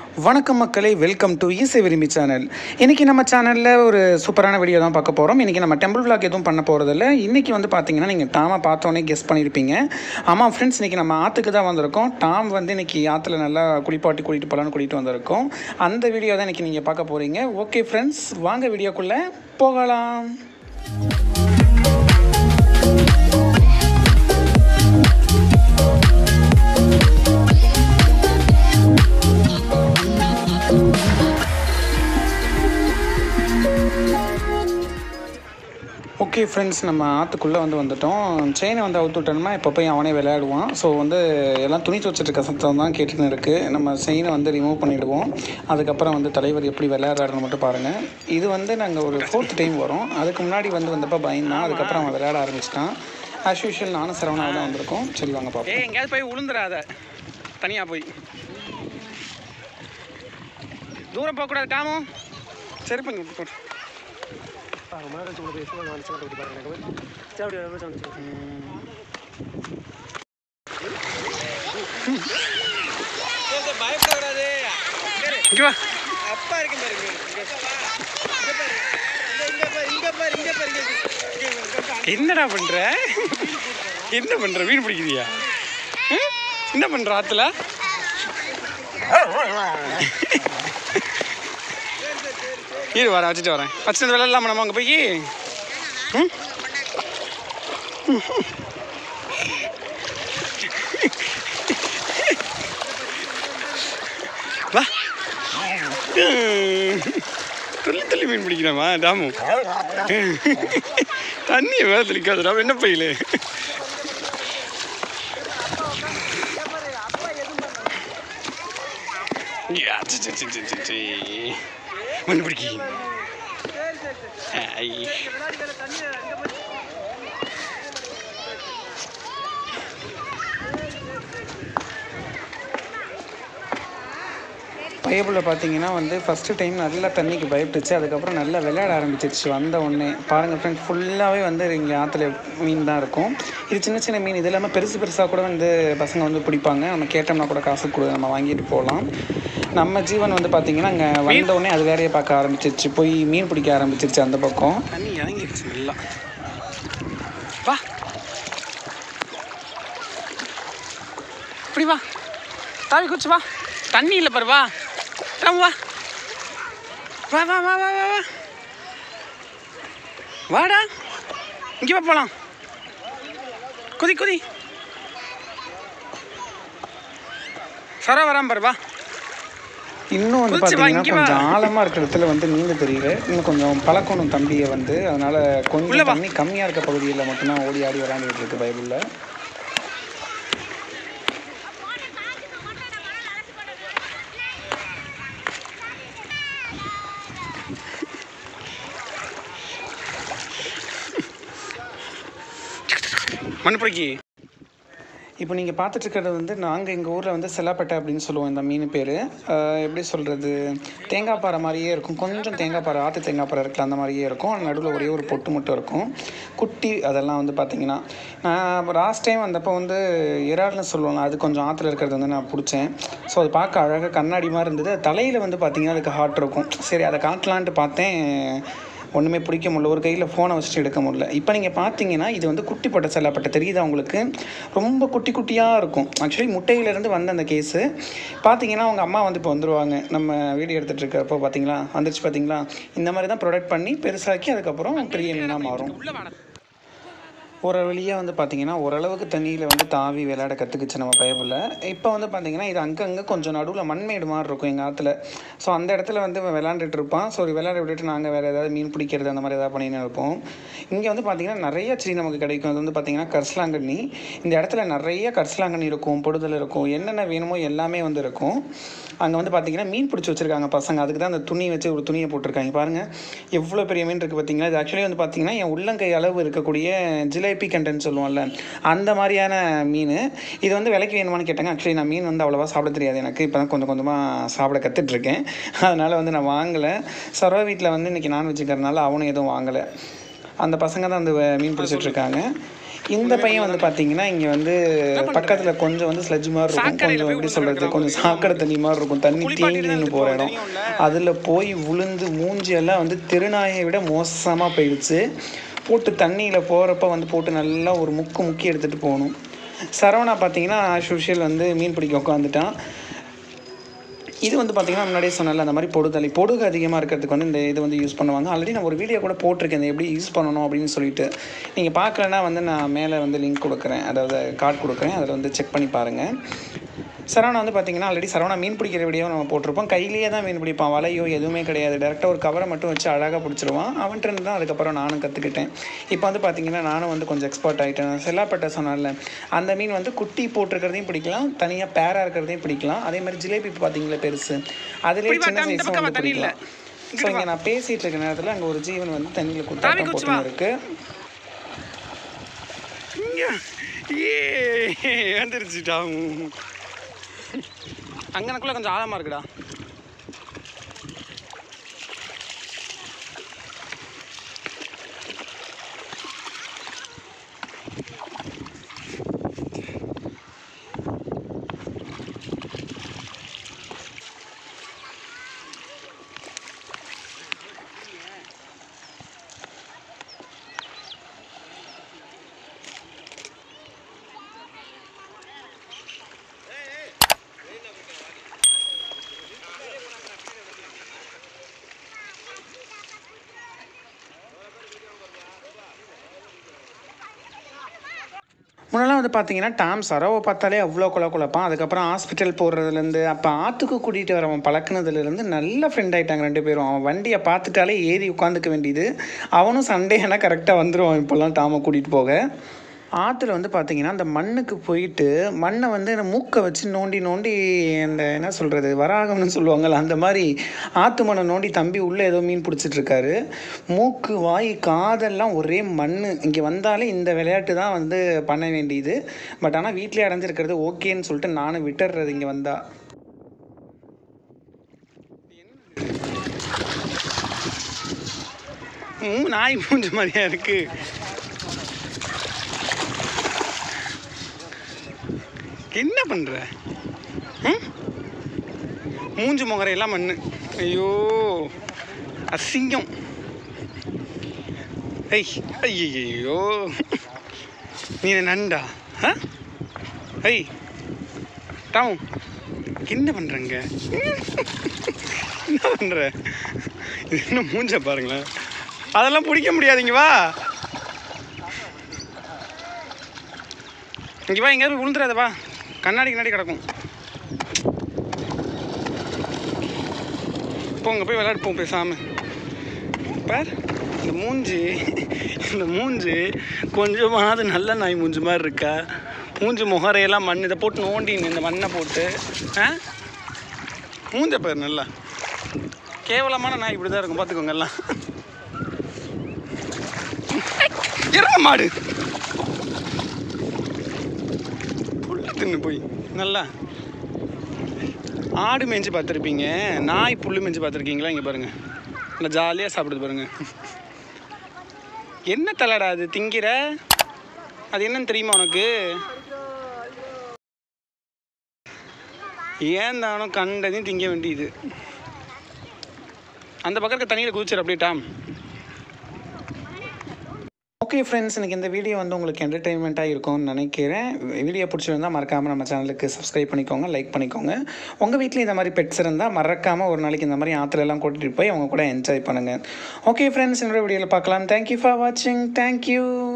வணக்கம் மக்களே welcome to இசை விரும்பி சேனல் இன்றைக்கி நம்ம சேனலில் ஒரு சூப்பரான வீடியோ தான் பார்க்க போகிறோம் இன்றைக்கி நம்ம டெம்பிள் vlog எதுவும் பண்ண போகிறதில்ல இன்றைக்கி வந்து பார்த்தீங்கன்னா நீங்கள் டாமை பார்த்தோன்னே கெஸ் பண்ணியிருப்பீங்க ஆமாம் ஃப்ரெண்ட்ஸ் இன்றைக்கி நம்ம ஆற்றுக்கு தான் வந்திருக்கோம் டாம் வந்து இன்றைக்கி ஆற்றுல நல்லா குளிப்பாட்டி கூட்டிகிட்டு போகலான்னு கூட்டிகிட்டு வந்திருக்கோம் அந்த வீடியோ தான் இன்றைக்கி நீங்கள் பார்க்க போகிறீங்க ஓகே ஃப்ரெண்ட்ஸ் வாங்க வீடியோக்குள்ளே போகலாம் ஓகே ஃப்ரெண்ட்ஸ் நம்ம ஆற்றுக்குள்ளே வந்து வந்துட்டோம் செயினை வந்து அவுத்து விட்டோம்னா இப்போ போய் அவனே விளையாடுவான் ஸோ வந்து எல்லாம் துணி துவச்சிட்டு இருக்க சத்தம் தான் கேட்டுன்னு இருக்குது நம்ம செயினை வந்து ரிமூவ் பண்ணிவிடுவோம் அதுக்கப்புறம் வந்து தலைவர் எப்படி விளையாடுறாருன்னு மட்டும் பாருங்கள் இது வந்து நாங்கள் ஒரு ஃபோர்த் டைம் வரோம் அதுக்கு முன்னாடி வந்து வந்தப்போ பயந்தான் அதுக்கப்புறம் அவன் விளையாட ஆரம்பிச்சிட்டான் ஆஸ் யூஷுவல் நானும் சரவணாவும் தான் வந்திருக்கோம் சரி வாங்க பார்ப்போம் ஏய் எங்கேயாவது போய் உளுந்துடாத தனியாக போய் தூரம் போகக்கூடாது காமம் சரி பண்ணி விட்டு போட்டு இங்க வா அப்பா இருக்கு பாருங்க இங்க பாரு. இங்க பாரு இங்க பாரு இங்க பாரு இங்க பாரு இங்க பாரு என்னடா பண்ற என்ன பண்ற மீன் பிடிக்கிறியா ம்? என்ன பண்ற ஆத்துல இரு வரேன் வச்சுட்டு வரேன் வச்சுட்டு விளையாடலாமா நம்ம அங்கே போய் ம்? வா துள்ளி துள்ளி மீன் பிடிக்கிறாமா தாமு தண்ணியை வேலை தெளிக்காதுடா என்ன பையில மண்ணு பிடிக்கி ஐ பையபிளில் பார்த்தீங்கன்னா வந்து ஃபஸ்ட்டு டைம் நல்லா தண்ணிக்கு பயப்பட்டுச்சு அதுக்கப்புறம் நல்லா விளையாட ஆரம்பிச்சிருச்சு வந்த உடனே பாருங்கள் ஃப்ரெண்ட்ஸ் ஃபுல்லாகவே வந்து இங்கே ஆற்றுல மீன் தான் இருக்கும் இது சின்ன சின்ன மீன் இது இல்லாமல் பெருசு பெருசாக கூட வந்து பசங்க வந்து பிடிப்பாங்க நம்ம கேட்டோம்னா கூட காசு கொடு நம்ம வாங்கிட்டு போகலாம் நம்ம ஜீவன் வந்து பார்த்தீங்கன்னா அங்கே வந்த உடனே அது வேறையை பார்க்க ஆரம்பிச்சிருச்சு போய் மீன் பிடிக்க ஆரம்பிச்சிருச்சு அந்த பக்கம் தண்ணி இறங்கிருச்சு நல்லா வா இப்படி வா தாவி குச்சி வா தண்ணி இல்லை பாரு வா ராமு வா வா வா வா வா வா வா வாடா இங்கே வா போகலாம் குதி குதி சரா வராம பாரு வா இன்னும் வந்து குதிச்சு வா, பார்த்தீங்கன்னா இங்க வா. கொஞ்சம் ஆழமாக இருக்கிற இடத்துல வந்து நீந்த தெரியல இன்னும் கொஞ்சம் பழக்கணும் தம்பியை வந்து அதனால உள்ள கொஞ்சம் வா. தண்ணி கம்மியாக இருக்க பகுதியில் மட்டும்தான் ஓடி ஆடி விளையாண்டுட்டு இருக்கு பைபிளில் மண்புரைக்கு இப்போ நீங்கள் பார்த்துட்டு இருக்கிறது வந்து நாங்கள் எங்கள் ஊரில் வந்து செல்லாப்பட்டை அப்படின்னு சொல்லுவோம் இந்த மீன் பேர் எப்படி சொல்கிறது தேங்காய் பாறை மாதிரியே இருக்கும் கொஞ்சம் தேங்காய் பாறை ஆற்று தேங்காய் பாறை இருக்குல்ல அந்த மாதிரியே இருக்கும் நடுவில் ஒரே ஒரு பொட்டு மட்டும் இருக்கும் குட்டி அதெல்லாம் வந்து பார்த்தீங்கன்னா நான் லாஸ்ட் டைம் வந்தப்போ வந்து இறால்னு சொல்லுவாங்க அது கொஞ்சம் ஆற்றுல இருக்கிறது வந்து நான் பிடிச்சேன் ஸோ அது பார்க்க அழகாக கண்ணாடி மாதிரி இருந்தது தலையில் வந்து பார்த்தீங்கன்னா அதுக்கு ஹார்ட் இருக்கும் சரி அதை காட்டலான்ட்டு பார்த்தேன் ஒன்றுமே பிடிக்க முடியல ஒரு கையில் ஃபோனை வச்சுட்டு எடுக்க முடியல இப்போ நீங்கள் பார்த்தீங்கன்னா இது வந்து குட்டிப்பட்ட செல்லப்பட்ட தெரியுதா உங்களுக்கு ரொம்ப குட்டி குட்டியாக இருக்கும் ஆக்சுவலி முட்டையிலேருந்து வந்த அந்த கேஸு பார்த்தீங்கன்னா அவங்க அம்மா வந்து இப்போ வந்துருவாங்க நம்ம வீடியோ எடுத்துகிட்டு இருக்கப்போ பார்த்தீங்களா வந்துருச்சு பார்த்தீங்களா இந்த மாதிரி தான் ப்ரொடக்ட் பண்ணி பெருசாக்கி அதுக்கப்புறம் பெரிய மீனாக மாறும் ஒரு வழியாக வந்து பார்த்தீங்கன்னா ஓரளவுக்கு தண்ணியில் வந்து தாவி விளையாட கற்றுக்குச்சு நம்ம பயபில் இப்போ வந்து பார்த்தீங்கன்னா இது அங்கங்கே கொஞ்சம் நடுவில் மண்மேடு மாதிரி இருக்கும் எங்கள் ஆற்றுல ஸோ அந்த இடத்துல வந்து இவன் விளையாண்டுட்டு இருப்பான் ஸோ விளையாட விட்டுட்டு நாங்கள் வேறு ஏதாவது மீன் பிடிக்கிறது அந்த மாதிரி ஏதாவது பண்ணின்னு இருப்போம் இங்கே வந்து பார்த்தீங்கன்னா நிறைய செடி நமக்கு கிடைக்கும் அது வந்து பார்த்தீங்கன்னா கரிசலாங்கண்ணி இந்த இடத்துல நிறைய கரிசலாங்கண்ணி இருக்கும் பொடுதல் இருக்கும் என்னென்ன வேணுமோ எல்லாமே வந்து இருக்கும் அங்கே வந்து பார்த்தீங்கன்னா மீன் பிடிச்சி வச்சுருக்காங்க பசங்க அதுக்கு தான் அந்த துணி வச்சு ஒரு துணியை போட்டிருக்காங்க பாருங்கள் எவ்வளோ பெரிய மீன் இருக்குது பார்த்தீங்களா இது ஆக்சுவலி வந்து பார்த்தீங்கன்னா என் உள்ளங்கை அளவு இருக்கக்கூடிய ஜிலேபி கண்டென்ட் சொல்லுவோம்ல அந்த மாதிரியான மீன் இது வந்து விலைக்கு வேணுமான்னு கேட்டாங்க ஆக்சுவலி நான் மீன் வந்து அவ்வளோவா சாப்பிட தெரியாது எனக்கு இப்போ தான் கொஞ்சம் கொஞ்சமாக சாப்பிட கற்றுட்ருக்கேன் அதனால் வந்து நான் வாங்கலை சரவா வீட்டில் வந்து இன்றைக்கி நான் வச்சுக்கிறதுனால அவனும் எதுவும் வாங்கலை அந்த பசங்க தான் அந்த வே- மீன் பிடிச்சிட்டு இருக்காங்க இந்த பையன் வந்து பார்த்தீங்கன்னா இங்கே வந்து பக்கத்தில் கொஞ்சம் வந்து ஸ்லெட்ஜ் மாதிரி இருக்கும் கொஞ்சம் எப்படி சொல்கிறது கொஞ்சம் சாக்கடை தண்ணி மாதிரி இருக்கும் தண்ணி தேங்கி நின்று போகிற இடம் அதில் போய் விழுந்து மூஞ்சி எல்லாம் வந்து திருநாயை விட மோசமாக போயிடுச்சு போட்டு தண்ணியில் போகிறப்ப வந்து போட்டு நல்லா ஒரு முக்கு முக்கி எடுத்துகிட்டு போகணும் சரவணா பார்த்தீங்கன்னா ஆஸ் யூஷுவல் வந்து மீன் பிடிக்க உட்காந்துட்டான் இது வந்து பார்த்தீங்கன்னா முன்னாடியே சொன்னல அந்த மாதிரி பொடுதலை பொடுகு அதிகமாக இருக்கிறதுக்கு வந்து இந்த இது வந்து யூஸ் பண்ணுவாங்க ஆல்ரெடி நான் ஒரு வீடியோ கூட போட்டிருக்கேன் இந்த எப்படி யூஸ் பண்ணணும் அப்படின்னு சொல்லிட்டு நீங்கள் பார்க்கலன்னா வந்து நான் மேலே வந்து லிங்க் கொடுக்குறேன் அதாவது கார்டு கொடுக்குறேன் அதில் வந்து செக் பண்ணி பாருங்கள் சரவணா வந்து பார்த்தீங்கன்னா ஆல்ரெடி சரவணா மீன் பிடிக்கிற வீடியோ நம்ம போட்டிருப்போம் கையிலேயே தான் மீன் பிடிப்பான் வலையோ எதுவுமே கிடையாது டேரெக்டாக ஒரு கவரை மட்டும் வச்சு அழகாக பிடிச்சிருவான் அவன்கிட்ட இருந்து தான் அதுக்கப்புறம் நானும் கற்றுக்கிட்டேன் இப்போ வந்து பார்த்தீங்கன்னா நானும் வந்து கொஞ்சம் எக்ஸ்பர்ட் ஆகிட்டேன் செல்லாப்பட்டை சொன்னால அந்த மீன் வந்து குட்டி போட்டிருக்கிறதையும் பிடிக்கலாம் தனியாக பேராக இருக்கிறதையும் பிடிக்கலாம் அதே மாதிரி ஜிலேபி பார்த்தீங்களா பெருசு அதுலேயே சின்ன சைஸும் வந்து பிடிக்கலாம் ஸோ இங்கே நான் பேசிகிட்டு இருக்க நேரத்தில் அங்கே ஒரு ஜீவன் வந்து தண்ணியில் குத்தாட்டம் போட்டுன்னு இருக்கு ஏ வந்துருச்சுட்டா அங்கனக்குள்ளே கொஞ்சம் ஆழமாக இருக்குடா முன்னெல்லாம் வந்து பார்த்தீங்கன்னா டாம் சரவை பார்த்தாலே அவ்வளோ கொலை குழப்பான் அதுக்கப்புறம் ஹாஸ்பிட்டல் போடுறதுலேருந்து அப்போ ஆற்றுக்கு கூட்டிகிட்டு வரவன் பழக்கினதுலேருந்து நல்ல ஃப்ரெண்ட் ஆகிட்டாங்க ரெண்டு பேரும் அவன் வண்டியை பார்த்துட்டாலே ஏறி உட்காந்துக்க வேண்டியது அவனும் சண்டே ஆனால் கரெக்டாக வந்துடுவான் இப்போல்லாம் டாமை கூட்டிகிட்டு போக ஆற்றுல வந்து பார்த்தீங்கன்னா அந்த மண்ணுக்கு போயிட்டு மண்ணை வந்து இந்த மூக்கை வச்சு நோண்டி நோண்டி அந்த என்ன சொல்கிறது வராகம்னு சொல்லுவாங்கள்ல அந்த மாதிரி ஆற்று மண்ணை நோண்டி தம்பி உள்ளே ஏதோ மீன் பிடிச்சிட்டு இருக்காரு மூக்கு வாய் காதெல்லாம் ஒரே மண் இங்கே வந்தாலே இந்த விளையாட்டு தான் வந்து பண்ண வேண்டியது பட் ஆனால் வீட்டிலே அடைஞ்சிருக்கிறது ஓகேன்னு சொல்லிட்டு நானும் விட்டுறது இங்கே வந்தா ம், நாய் மூஞ்ச மாதிரியா இருக்கு என்ன பண்ற ம்? மூஞ்சி முகரையெல்லாம் மண்ணு ஐயோ அசிங்கம் ஐய் ஐயோ நீ என்ன நண்டா ஆ ஐய் டாம் என்ன பண்றங்க என்ன பண்ற இது என்ன மூஞ்ச பாருங்களேன் அதெல்லாம் பிடிக்க முடியாதுங்க வா இங்க வா எங்கேயாவது விழுந்துடாத வா கண்ணாடி கண்ணாடி கிடக்கும் போங்க போய் விளையாட்டு போங்க பேசாம பார் இந்த மூஞ்சி இந்த மூஞ்சி கொஞ்சமாவது நல்ல நாய் மூஞ்சி மாதிரி இருக்கா மூஞ்சி முகரையெல்லாம் மண் இதை போட்டு நோண்டின்னு இந்த மண்ணை போட்டு ஆ மூஞ்ச பாரு நல்லா கேவலமான நாய் இப்படி தான் இருக்கும் பார்த்துக்கோங்க எல்லாம் எரும மாடு புல்லு தின்னு போய் நல்லா ஆடு மேய்ஞ்சி பார்த்துருப்பீங்க நாய் புல்லு மேய்ஞ்சி பார்த்துருக்கீங்களா இங்கே பாருங்க நல்லா ஜாலியாக சாப்பிடுது பாருங்க என்ன தலடா அது திங்கிற அது என்னன்னு தெரியுமா உனக்கு ஏன் தானோ கண்டதையும் திங்க வேண்டியது அந்த பக்கம் இருக்க தண்ணியில் குதிச்சிரு அப்படியே டாம் ஓகே ஃப்ரெண்ட்ஸ் எனக்கு இந்த வீடியோ வந்து உங்களுக்கு என்டர்டெயின்மெண்ட்டாக இருக்கும்னு நினைக்கிறேன் வீடியோ பிடிச்சிருந்தா மறக்காமல் நம்ம சேனலுக்கு சப்ஸ்கிரைப் பண்ணிக்கோங்க லைக் பண்ணிக்கோங்க உங்கள் வீட்டில் இந்த மாதிரி பெட்ஸ் இருந்தால் மறக்காமல் ஒரு நாளைக்கு இந்த மாதிரி ஆற்றுல எல்லாம் கூட்டிகிட்டு போய் அவங்க கூட என்ஜாய் பண்ணுங்கள் ஓகே ஃப்ரெண்ட்ஸ் என்னோட வீடியோவில் பார்க்கலாம் தேங்க்யூ ஃபார் வாட்சிங் தேங்க்யூ